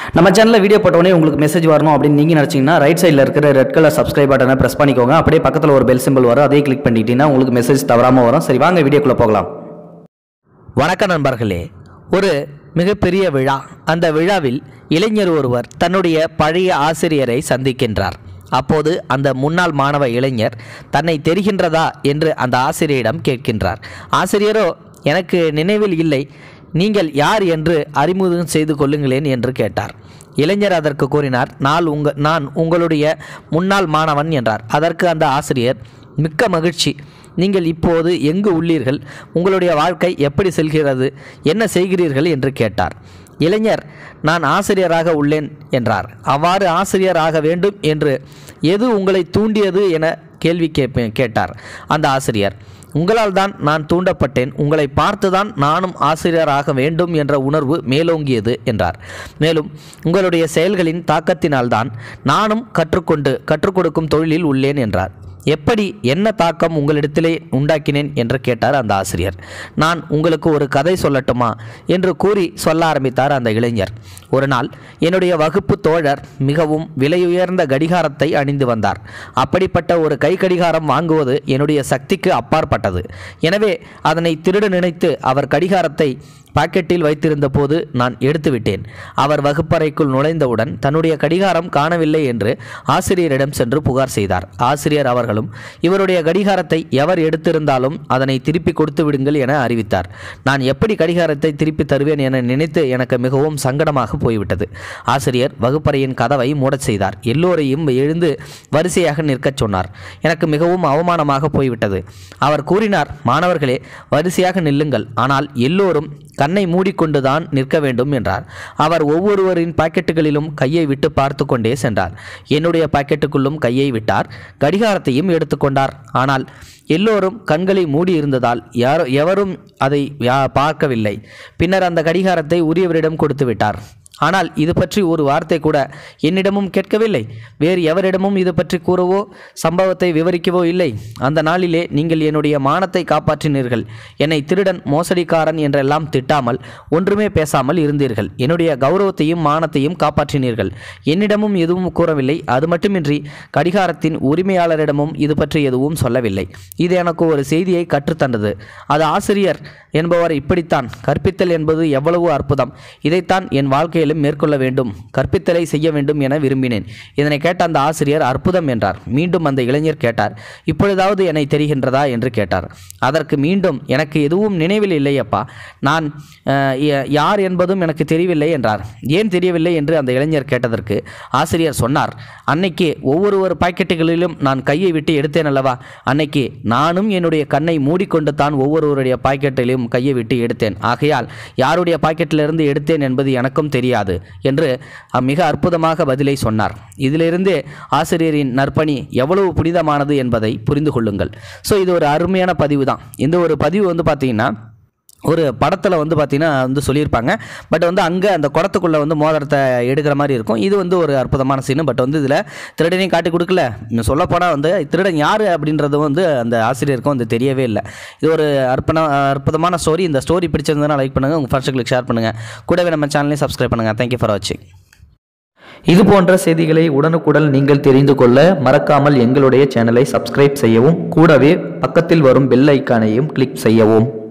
நம்ம சேனலில் வீடியோ போட்டோடனே உங்களுக்கு மெசேஜ் வரணும் அப்படின்னு நீங்கள் நினச்சிங்கன்னா ரைட் சைடில் இருக்கிற ரெட் கலர் சப்ஸ்கிரைப் பட்டனை ப்ரெஸ் பண்ணிக்கோங்க அப்படியே பக்கத்தில் ஒரு பெல் சிம்பிள் வரும் அதையும் கிளிக் பண்ணிக்கிட்டீங்கன்னா உங்களுக்கு மெசேஜ் தவறாமல் வரும் சரி வாங்க வீடியோக்குள்ளே போகலாம் வணக்கம் நண்பர்களே ஒரு மிகப்பெரிய விழா அந்த விழாவில் இளைஞர் ஒருவர் தன்னுடைய பழைய ஆசிரியரை சந்திக்கின்றார் அப்போது அந்த முன்னாள் மாணவ இளைஞர் தன்னை தெரிகின்றதா என்று அந்த ஆசிரியரிடம் கேட்கின்றார் ஆசிரியரோ எனக்கு நினைவில் இல்லை நீங்கள் யார் என்று அறிமுகம் செய்து கொள்ளுங்களேன் என்று கேட்டார் இளைஞர் அதற்கு கூறினார் நான் உங்க நான் உங்களுடைய முன்னாள் மாணவன் என்றார் அதற்கு அந்த ஆசிரியர் மிக்க மகிழ்ச்சி நீங்கள் இப்போது எங்கு உள்ளீர்கள் உங்களுடைய வாழ்க்கை எப்படி செல்கிறது என்ன செய்கிறீர்கள் என்று கேட்டார் இளைஞர் நான் ஆசிரியராக உள்ளேன் என்றார் அவ்வாறு ஆசிரியர் ஆக வேண்டும் என்று எது உங்களை தூண்டியது என கேள்வி கேட்பேன் கேட்டார் அந்த ஆசிரியர் உங்களால் தான் நான் தூண்டப்பட்டேன் உங்களை பார்த்துதான் நானும் ஆசிரியராக வேண்டும் என்ற உணர்வு மேலோங்கியது என்றார் மேலும் உங்களுடைய செயல்களின் தாக்கத்தினால்தான் நானும் கற்றுக்கொண்டு கற்றுக் கொடுக்கும் தொழிலில் உள்ளேன் என்றார் எப்படி என்ன தாக்கம் உங்களிடத்திலே உண்டாக்கினேன் என்று கேட்டார் அந்த ஆசிரியர் நான் உங்களுக்கு ஒரு கதை சொல்லட்டுமா என்று கூறி சொல்ல ஆரம்பித்தார் அந்த இளைஞர் ஒரு நாள் என்னுடைய வகுப்பு தோழர் மிகவும் விலையுயர்ந்த கடிகாரத்தை அணிந்து வந்தார் அப்படிப்பட்ட ஒரு கை கடிகாரம் வாங்குவது என்னுடைய சக்திக்கு அப்பாற்பட்டது எனவே அதனை திருட நினைத்து அவர் கடிகாரத்தை பாக்கெட்டில் வைத்திருந்த போது நான் எடுத்துவிட்டேன் அவர் வகுப்பறைக்குள் நுழைந்தவுடன் தன்னுடைய கடிகாரம் காணவில்லை என்று ஆசிரியரிடம் சென்று புகார் செய்தார் ஆசிரியர் அவர்களும் இவருடைய கடிகாரத்தை எவர் எடுத்திருந்தாலும் அதனை திருப்பி கொடுத்து விடுங்கள் என அறிவித்தார் நான் எப்படி கடிகாரத்தை திருப்பி தருவேன் என நினைத்து எனக்கு மிகவும் சங்கடமாக போய்விட்டது ஆசிரியர் வகுப்பறையின் கதவை மூடச் செய்தார் எல்லோரையும் எழுந்து வரிசையாக நிற்கச் சொன்னார் எனக்கு மிகவும் அவமானமாக போய்விட்டது அவர் கூறினார் மாணவர்களே வரிசையாக நில்லுங்கள் ஆனால் எல்லோரும் கண்ணை மூடிக்கொண்டுதான் நிற்க வேண்டும் என்றார் அவர் ஒவ்வொருவரின் பாக்கெட்டுகளிலும் கையை விட்டு பார்த்து கொண்டே சென்றார் என்னுடைய பாக்கெட்டுக்குள்ளும் கையை விட்டார் கடிகாரத்தையும் எடுத்துக்கொண்டார் ஆனால் எல்லோரும் கண்களை மூடி இருந்ததால் யாரோ எவரும் அதை யா- பார்க்கவில்லை பின்னர் அந்த கடிகாரத்தை உரியவரிடம் கொடுத்து விட்டார் ஆனால் இது பற்றி ஒரு வார்த்தை கூட என்னிடமும் கேட்கவில்லை வேறு எவரிடமும் இது பற்றி கூறவோ சம்பவத்தை விவரிக்கவோ இல்லை அந்த நாளிலே நீங்கள் என்னுடைய மானத்தை காப்பாற்றினீர்கள் என்னை திருடன் மோசடிக்காரன் என்றெல்லாம் திட்டாமல் ஒன்றுமே பேசாமல் இருந்தீர்கள் என்னுடைய கௌரவத்தையும் மானத்தையும் காப்பாற்றினீர்கள் என்னிடமும் எதுவும் கூறவில்லை அது மட்டுமின்றி கடிகாரத்தின் உரிமையாளரிடமும் இது பற்றி எதுவும் சொல்லவில்லை இது எனக்கு ஒரு செய்தியை கற்றுத்தந்தது அது ஆசிரியர் என்பவர் இப்படித்தான் கற்பித்தல் என்பது எவ்வளவு அற்புதம் இதைத்தான் என் வாழ்க்கையிலும் மேற்கொள்ள வேண்டும் கற்பித்தலை செய்ய வேண்டும் என விரும்பினேன் இதனை கேட்ட அந்த ஆசிரியர் அற்புதம் என்றார் மீண்டும் அந்த இளைஞர் கேட்டார் இப்பொழுதாவது என்னை தெரிகின்றதா என்று கேட்டார் அதற்கு மீண்டும் எனக்கு எதுவும் நினைவில் இல்லையப்பா நான் அஹ், ய- யார் என்பதும் எனக்கு தெரியவில்லை என்றார் ஏன் தெரியவில்லை என்று அந்த இளைஞர் கேட்டதற்கு ஆசிரியர் சொன்னார் அன்னைக்கு ஒவ்வொரு பாக்கெட்டுகளிலும் நான் கையை விட்டு எடுத்தேன் அல்லவா அன்னைக்கு நானும் என்னுடைய கண்ணை மூடிக்கொண்டு தான் ஒவ்வொருவருடைய பாக்கெட்டிலும் கையை விட்டு எடுத்தேன் ஆகையால் யாருடைய பாக்கெட்டிலிருந்து எடுத்தேன் என்பது எனக்கும் தெரியாது என்று அஹ், மிக அற்புதமாக பதிலை சொன்னார் இதிலிருந்து ஆசிரியரின் நற்பணி எவ்வளவு புனிதமானது என்பதை புரிந்து கொள்ளுங்கள் ஸோ இது ஒரு அருமையான பதிவு தான் இந்த ஒரு பதிவு வந்து பார்த்தீங்கன்னா ஒரு படத்தில் வந்து பார்த்தீங்கன்னா வந்து சொல்லியிருப்பாங்க பட் வந்து அங்கே அந்த குடத்துக்குள்ளே வந்து மோதிரத்தை எடுக்கிற மாதிரி இருக்கும் இது வந்து ஒரு அற்புதமான சீனு பட் வந்து இதில் திருடனையும் காட்டி கொடுக்கல இன்னும் சொல்லப்போனால் வந்து திருடன் யார் அப்படின்றது வந்து அந்த ஆசிரியருக்கும் வந்து தெரியவே இல்லை இது ஒரு அற்புத அற்புதமான ஸ்டோரி இந்த ஸ்டோரி பிடிச்சிருந்ததுன்னா லைக் பண்ணுங்கள் உங்கள் ஃப்ரெண்ட்ஸுங்களுக்கு ஷேர் பண்ணுங்கள் கூடவே நம்ம சேனலையும் சப்ஸ்கிரைப் பண்ணுங்கள் தேங்க்யூ ஃபார் வாட்சிங் இது போன்ற செய்திகளை உடனுக்குடன் நீங்கள் தெரிந்து கொள்ள மறக்காமல் எங்களுடைய சேனலை சப்ஸ்கிரைப் செய்யவும் கூடவே பக்கத்தில் வரும் பெல் ஐக்கானையும் கிளிக் செய்யவும்